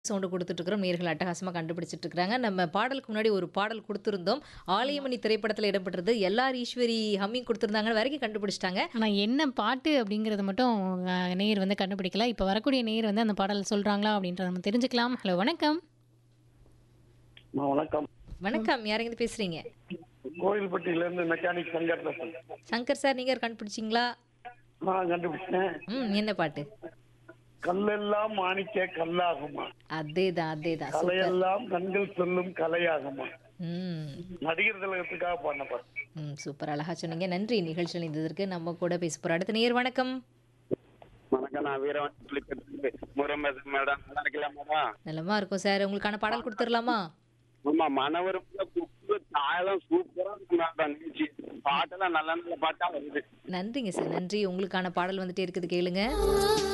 Sound குடுத்துட்ருக்கிறோம். நேயர்கள் அட்டகாசமா கண்டுபிடிச்சிட்டு இருக்கிறாங்க. நம்ம பாடலுக்கு முன்னாடி ஒரு பாடல் குடுத்திருந்தோம். ஆலயமணி திரைப்படத்தில இடம்பெற்றது. எல்ஆர் ஈஸ்வரி ஹம்மிங் குடுத்திருந்தாங்க. வரைக்கும் கண்டுபிடிச்சிட்டாங்க. ஆனா என்ன பாட்டு அப்படிங்கிறத மட்டும் அ நேயர் வந்து கண்டுபிடிக்கல. இப்ப வரக்கூடிய நேயர் வந்து அந்த பாடல் சொல்றாங்களா அப்படின்றத நம்ம தெரிஞ்சுக்கலாம். ஹலோ வணக்கம். அம்மா, வணக்கம் வணக்கம். யாருங்கருந்து பேசுறீங்க? கோயில்பட்டியில இருந்து மெக்கானிக் சங்கர் பேசுறேன் சங்கர் சார் நீங்க கண்டுபிடிச்சீங்களா? நான் கண்டுபிடிச்சேன் ம். என்ன பாட்டு? கல்லெல்லாம் மாணிக்க கல்லாகுமா அதேதான், அதேதான். சூப்பர். கலையெல்லாம் கண்கள் சொல்லும் கலையாகுமா ம். நடிகர் திலகத்துக்காக பாடின பாட்டு ம். சூப்பர். அழகா சொன்னீங்க. நன்றி நிகழ்ச்சியில் இருந்ததற்கு. நம்ம கூட பேச போற அடுத்த நேயர் வணக்கம். வணக்கம் நான் வீரவன் புலிக்கட்டு முருகன் பேசுறேன் மேடம் நல்லா இருக்கலாம் மேடம் நலமா இருக்கும் சார். உங்களுக்கான பாடல் குடுத்துடலாமா? ஆமா மனவரும் குக்கு தாயெல்லாம் சூப்பரா இருக்கு மேடம் நிகழ்ச்சி பாட்டெல்லாம் நல்ல நல்ல பாட்டா வருது நன்றிங்க சார். நன்றி. உங்களுக்கான பாடல் வந்துட்டே இருக்குது கேளுங்க.